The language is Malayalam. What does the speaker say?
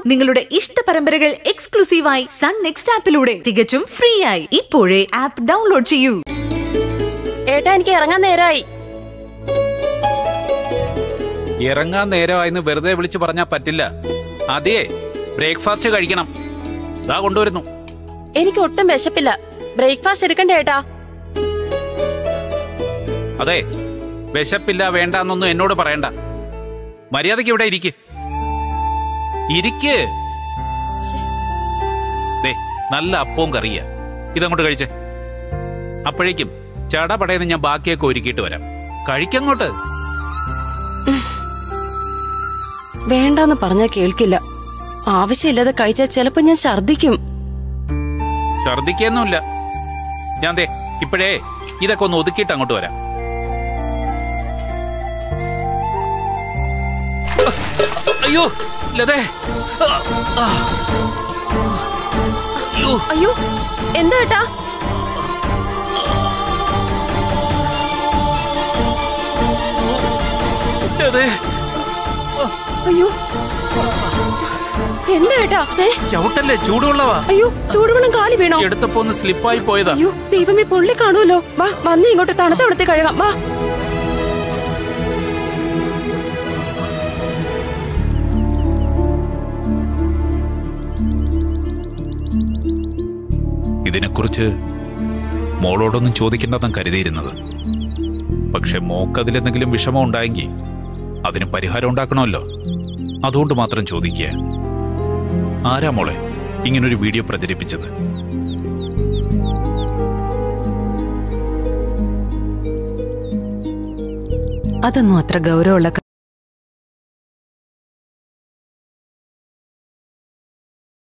നിങ്ങളുടെ ഇഷ്ട പരമ്പരകൾ എക്സ്ക്ലൂസീവായി സൺ നെക്സ്റ്റ് ആപ്പിലൂടെ തികച്ചും ഫ്രീ ആയി ഇപ്പോഴേ ആപ്പ് ഡൗൺലോഡ് ചെയ്യൂ ഏട്ടാ എനിക്ക് ഇറങ്ങാൻ നേരായി ഇറങ്ങാൻ നേരമായെന്ന് വെറുതെ വിളിച്ചു പറഞ്ഞാ പറ്റില്ല അതേ ബ്രേക്ക്ഫാസ്റ്റ് കഴിക്കണം ദാ കൊണ്ടുവരുന്നു എനിക്ക് ഒട്ടും വിശപ്പില്ല ബ്രേക്ക്ഫാസ്റ്റ് എടുക്കണ്ടേ ഏട്ടാ അതെ വിശപ്പില്ല വേണ്ട എന്നൊന്നും എന്നോട് പറയണ്ട മര്യാദയ്ക്ക് ഇവിടെ ഇരിക്ക് ഇരിക്ക് ദേ നല്ല അപ്പവും കറിയ ഇതങ്ങോട്ട് കഴിച്ചേ അപ്പോഴേക്കും ചടപടയെന്ന് ഞാൻ ബാക്കിയൊക്കെ ഒരുക്കിയിട്ട് വരാം കഴിക്കങ്ങോട്ട് വേണ്ടാന്ന് പറഞ്ഞാ കേൾക്കില്ല ആവശ്യമില്ലാതെ കഴിച്ചാൽ ചിലപ്പോ ഞാൻ ഛർദിക്കും ഛർദിക്കൊന്നുമില്ല ഞാൻ ദേ ഇപ്പോഴേ ഇതൊക്കെ ഒന്ന് ഒതുക്കിയിട്ട് അങ്ങോട്ട് വരാം അയ്യോ ലതേ അയ്യോ അയ്യോ എന്താ ഏട്ടാ ലതേ അയ്യോ എന്താ ഏട്ടാ ഏ ചവിട്ടല്ലേ ചൂടുള്ളവാ അയ്യോ ചൂടുവെള്ളം കാലി വീണോ എടുത്തപ്പോ ഒന്ന് സ്ലിപ്പായി പോയതാ അയ്യോ ദൈവമേ പൊള്ളി കാണുമല്ലോ വാ വന്ന് ഇങ്ങോട്ട് തണുത്ത വെള്ളത്തിൽ കഴുകാം വാ ഇതിനെക്കുറിച്ച് മോളോടൊന്നും ചോദിക്കേണ്ടെന്ന് കരുതിയിരുന്നത് പക്ഷെ മോക്കതിലെന്തെങ്കിലും വിഷമം ഉണ്ടായെങ്കിൽ അതിന് പരിഹാരം ഉണ്ടാക്കണമല്ലോ അതുകൊണ്ട് മാത്രം ചോദിക്കുക ആരാ മോളെ ഇങ്ങനൊരു വീഡിയോ പ്രചരിപ്പിച്ചത് അതൊന്നും അത്ര ഗൗരവമുള്ള